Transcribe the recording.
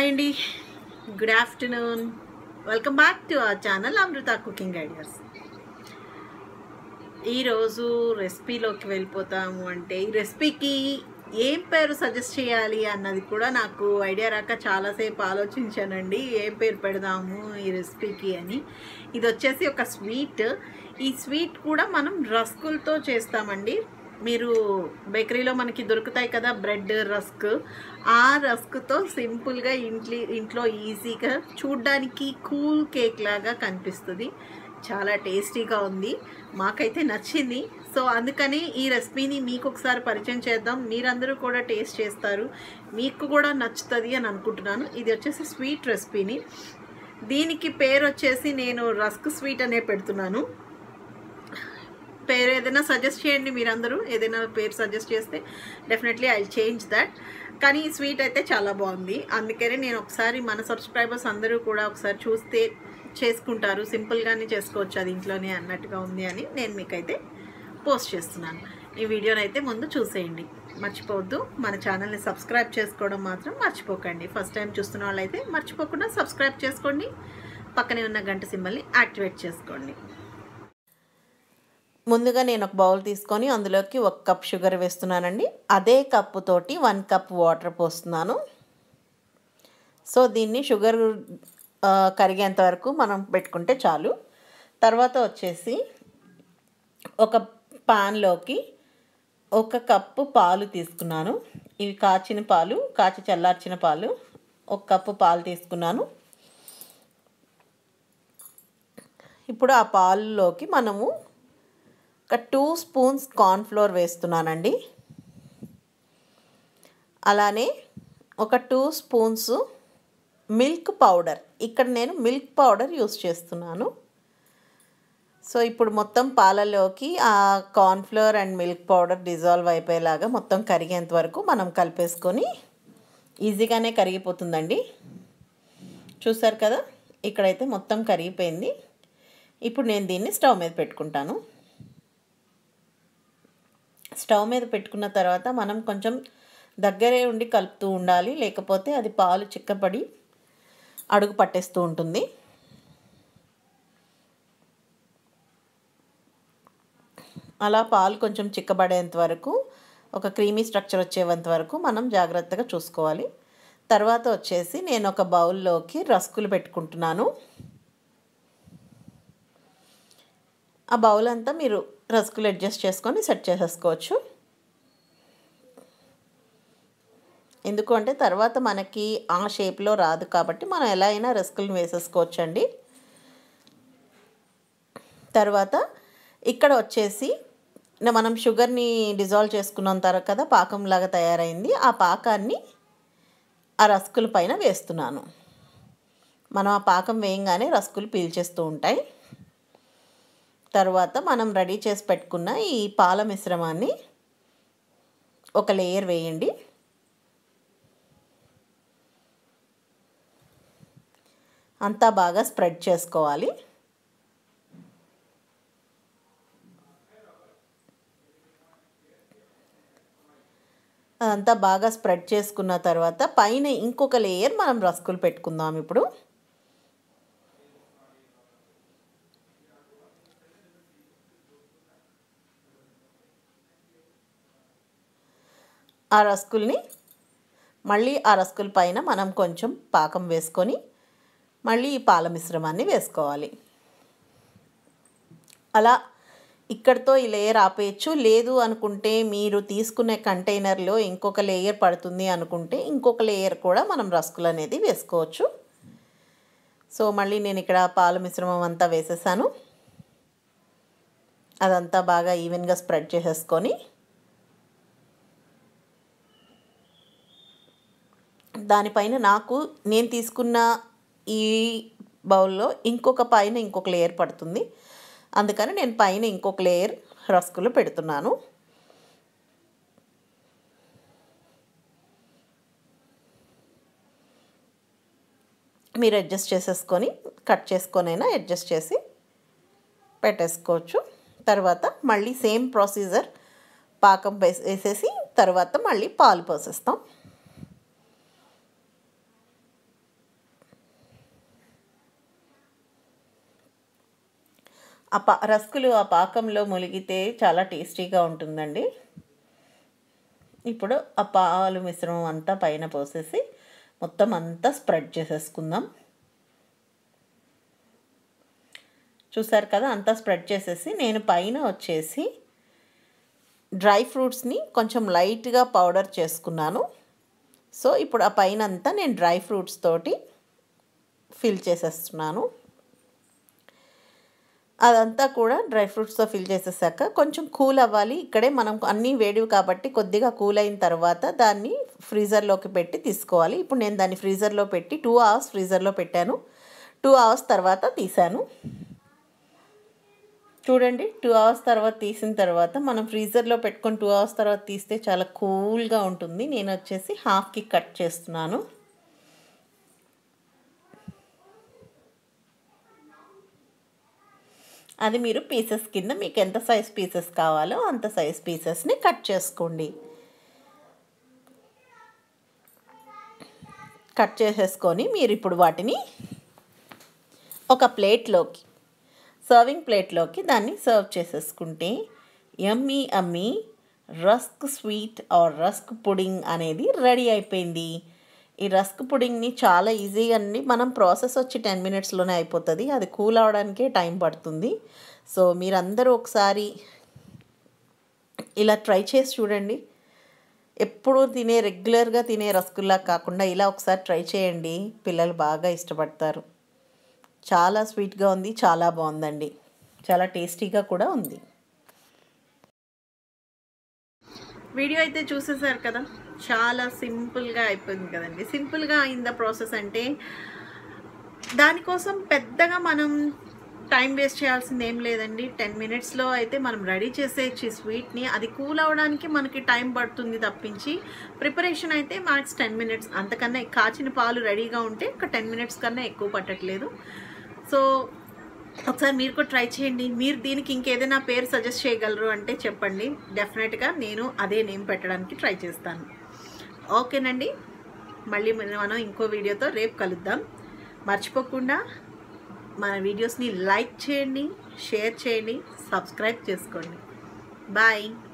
అండి good afternoon welcome back to our channel Amrutha cooking ideas ఈరోజు రెసిపీలోకి వెళ్ళిపోతాము అంటే ఈ రెసిపీకి ఏం పేరు సజెస్ట్ చేయాలి అన్నది కూడా నాకు ఐడియా రాక చాలాసేపు ఆలోచించానండి ఏం పేరు పెడదాము ఈ రెసిపీకి అని ఇది వచ్చేసి ఒక స్వీట్ ఈ స్వీట్ కూడా మనం రస్కులతో చేస్తామండి మీరు బేకరీలో మనకి దొరుకుతాయి కదా బ్రెడ్ రస్క్ ఆ రస్క్తో సింపుల్గా ఇంట్లో ఇంట్లో ఈజీగా చూడ్డానికి కూల్ కేక్ లాగా కనిపిస్తుంది చాలా టేస్టీగా ఉంది మాకైతే నచ్చింది సో అందుకని ఈ రెసిపీని మీకు ఒకసారి పరిచయం చేద్దాం మీరందరూ కూడా టేస్ట్ చేస్తారు మీకు కూడా నచ్చుతుంది అని అనుకుంటున్నాను ఇది వచ్చేసి స్వీట్ రెసిపీని దీనికి పేరు వచ్చేసి నేను రస్క్ స్వీట్ అనే పెడుతున్నాను పేరు ఏదైనా సజెస్ట్ చేయండి మీరందరూ ఏదైనా పేరు సజెస్ట్ చేస్తే డెఫినెట్లీ ఐ చేంజ్ దట్ కానీ ఈ స్వీట్ అయితే చాలా బాగుంది అందుకనే నేను ఒకసారి మన సబ్స్క్రైబర్స్ అందరూ కూడా ఒకసారి చూస్తే చేసుకుంటారు సింపుల్గానే చేసుకోవచ్చు అది ఇంట్లోనే అన్నట్టుగా ఉంది అని నేను మీకైతే పోస్ట్ చేస్తున్నాను ఈ వీడియోని అయితే ముందు చూసేయండి మర్చిపోవద్దు మన ఛానల్ని సబ్స్క్రైబ్ చేసుకోవడం మాత్రం మర్చిపోకండి ఫస్ట్ టైం చూస్తున్న వాళ్ళైతే మర్చిపోకుండా సబ్స్క్రైబ్ చేసుకోండి పక్కనే ఉన్న గంట సింబల్ని యాక్టివేట్ చేసుకోండి ముందుగా నేను ఒక బౌల్ తీసుకొని అందులోకి ఒక కప్ షుగర్ వేస్తున్నానండి అదే కప్పుతోటి వన్ కప్ వాటర్ పోస్తున్నాను సో దీన్ని షుగర్ కరిగేంత వరకు మనం పెట్టుకుంటే చాలు తర్వాత వచ్చేసి ఒక పాన్లోకి ఒక కప్పు పాలు తీసుకున్నాను ఇవి కాచిన పాలు కాచి చల్లార్చిన పాలు ఒక కప్పు పాలు తీసుకున్నాను ఇప్పుడు ఆ పాలులోకి మనము ఒక టూ స్పూన్స్ కార్న్ఫ్లోర్ వేస్తున్నానండి అలానే ఒక టూ స్పూన్స్ మిల్క్ పౌడర్ ఇక్కడ నేను మిల్క్ పౌడర్ యూస్ చేస్తున్నాను సో ఇప్పుడు మొత్తం పాలలోకి ఆ cornflour and milk powder dissolve అయిపోయేలాగా మొత్తం కరిగేంత వరకు మనం కలిపేసుకొని ఈజీగానే కరిగిపోతుందండి చూసారు కదా ఇక్కడైతే మొత్తం కరిగిపోయింది ఇప్పుడు నేను దీన్ని స్టవ్ మీద పెట్టుకుంటాను స్టవ్ మీద పెట్టుకున్న తర్వాత మనం కొంచెం దగ్గరే ఉండి కలుపుతూ ఉండాలి లేకపోతే అది పాలు చిక్కపడి అడుగు పట్టేస్తూ ఉంటుంది అలా పాలు కొంచెం చిక్కబడేంత వరకు ఒక క్రీమీ స్ట్రక్చర్ వచ్చేంత వరకు మనం జాగ్రత్తగా చూసుకోవాలి తర్వాత వచ్చేసి నేను ఒక బౌల్లోకి రస్కులు పెట్టుకుంటున్నాను ఆ బౌల్ అంతా మీరు రస్కులు అడ్జస్ట్ చేసుకొని సెట్ చేసేసుకోవచ్చు ఎందుకు అంటే తర్వాత మనకి ఆ షేప్లో రాదు కాబట్టి మనం ఎలా అయినా రస్కులు వేసేసుకోవచ్చండి తర్వాత ఇక్కడ వచ్చేసి మనం షుగర్ని డిజాల్వ్ చేసుకున్నాం తర్వాత కదా పాకంలాగా తయారైంది ఆ పాకాన్ని ఆ రస్కుల పైన వేస్తున్నాను మనం ఆ పాకం వేయంగానే రస్కులు పీల్చేస్తూ ఉంటాయి తర్వాత మనం రెడీ చేసి పెట్టుకున్న ఈ పాల మిశ్రమాన్ని ఒక లేయర్ వేయండి అంతా బాగా స్ప్రెడ్ చేసుకోవాలి అదంతా బాగా స్ప్రెడ్ చేసుకున్న తర్వాత పైన ఇంకొక లేయర్ మనం రస్కులు పెట్టుకుందాం ఇప్పుడు ఆ రస్కుల్ని మళ్ళీ ఆ రస్కుల పైన మనం కొంచెం పాకం వేసుకొని మళ్ళీ ఈ పాల మిశ్రమాన్ని వేసుకోవాలి అలా ఇక్కడితో ఈ లేయర్ ఆపేయచ్చు లేదు అనుకుంటే మీరు తీసుకునే కంటైనర్లో ఇంకొక లేయర్ పడుతుంది అనుకుంటే ఇంకొక లేయర్ కూడా మనం రస్కులు అనేది వేసుకోవచ్చు సో మళ్ళీ నేను ఇక్కడ పాల మిశ్రమం అంతా వేసేసాను అదంతా బాగా ఈవెన్గా స్ప్రెడ్ చేసేసుకొని దానిపైన నాకు నేను తీసుకున్న ఈ బౌల్లో ఇంకొక పైన ఇంకొక లేయర్ పడుతుంది అందుకని నేను పైన ఇంకొక లేయర్ రస్కులు పెడుతున్నాను మీరు అడ్జస్ట్ చేసేసుకొని కట్ చేసుకొనైనా అడ్జస్ట్ చేసి పెట్టేసుకోవచ్చు తర్వాత మళ్ళీ సేమ్ ప్రొసీజర్ పాకం వేసేసి తర్వాత మళ్ళీ పాలు పోసేస్తాం ఆ పా రస్కులు ఆ పాకంలో ములిగితే చాలా టేస్టీగా ఉంటుందండి ఇప్పుడు ఆ పాలు మిశ్రమం అంతా పైన పోసేసి మొత్తం అంతా స్ప్రెడ్ చేసేసుకుందాం చూసారు కదా అంతా స్ప్రెడ్ చేసేసి నేను పైన వచ్చేసి డ్రై ఫ్రూట్స్ని కొంచెం లైట్గా పౌడర్ చేసుకున్నాను సో ఇప్పుడు ఆ పైన అంతా నేను డ్రై ఫ్రూట్స్ తోటి ఫిల్ చేసేస్తున్నాను అదంతా కూడా డ్రై ఫ్రూట్స్తో ఫిల్ చేసేసాక కొంచెం కూల్ అవ్వాలి ఇక్కడే మనం అన్నీ వేడివి కాబట్టి కొద్దిగా కూల్ అయిన తర్వాత దాన్ని ఫ్రీజర్లోకి పెట్టి తీసుకోవాలి ఇప్పుడు నేను దాన్ని ఫ్రీజర్లో పెట్టి టూ అవర్స్ ఫ్రీజర్లో పెట్టాను టూ అవర్స్ తర్వాత తీసాను చూడండి టూ అవర్స్ తర్వాత తీసిన తర్వాత మనం ఫ్రీజర్లో పెట్టుకొని టూ అవర్స్ తర్వాత తీస్తే చాలా కూల్గా ఉంటుంది నేను వచ్చేసి హాఫ్కి కట్ చేస్తున్నాను అది మీరు పీసెస్ కింద మీకు ఎంత సైజ్ పీసెస్ కావాలో అంత సైజ్ పీసెస్ని కట్ చేసుకోండి కట్ చేసేసుకొని మీరు ఇప్పుడు వాటిని ఒక ప్లేట్లోకి సర్వింగ్ ప్లేట్లోకి దాన్ని సర్వ్ చేసేసుకుంటే ఎమ్మీ అమ్మీ rusk sweet or rusk pudding అనేది రెడీ అయిపోయింది ఈ రస్క్ పుడింగ్ని చాలా ఈజీగా అండి మనం ప్రాసెస్ వచ్చి టెన్ మినిట్స్లోనే అయిపోతుంది అది కూల్ అవడానికే టైం పడుతుంది సో మీరందరూ ఒకసారి ఇలా ట్రై చేసి చూడండి ఎప్పుడూ తినే రెగ్యులర్గా తినే రసగుల్లా కాకుండా ఇలా ఒకసారి ట్రై చేయండి పిల్లలు బాగా ఇష్టపడతారు చాలా స్వీట్గా ఉంది చాలా బాగుందండి చాలా టేస్టీగా కూడా ఉంది వీడియో అయితే చూసేసారు కదా చాలా సింపుల్గా అయిపోయింది కదండి సింపుల్గా అయిందా ప్రాసెస్ అంటే దానికోసం పెద్దగా మనం టైం వేస్ట్ చేయాల్సింది ఏం లేదండి టెన్ మినిట్స్లో అయితే మనం రెడీ చేసేయచ్చు ఈ స్వీట్ని అది కూల్ అవ్వడానికి మనకి టైం పడుతుంది తప్పించి ప్రిపరేషన్ అయితే మ్యాక్స్ టెన్ మినిట్స్ అంతకన్నా కాచిన పాలు రెడీగా ఉంటే ఒక టెన్ మినిట్స్ కన్నా ఎక్కువ పట్టట్లేదు సో ఒకసారి మీరు కూడా ట్రై చేయండి మీరు దీనికి ఇంకేదైనా పేరు సజెస్ట్ చేయగలరు అంటే చెప్పండి డెఫినెట్గా నేను అదే నేమ్ పెట్టడానికి ట్రై చేస్తాను ఓకేనండి మళ్ళీ మనం ఇంకో వీడియోతో రేపు కలుద్దాం మర్చిపోకుండా మన వీడియోస్ని లైక్ చేయండి షేర్ చేయండి సబ్స్క్రైబ్ చేసుకోండి బాయ్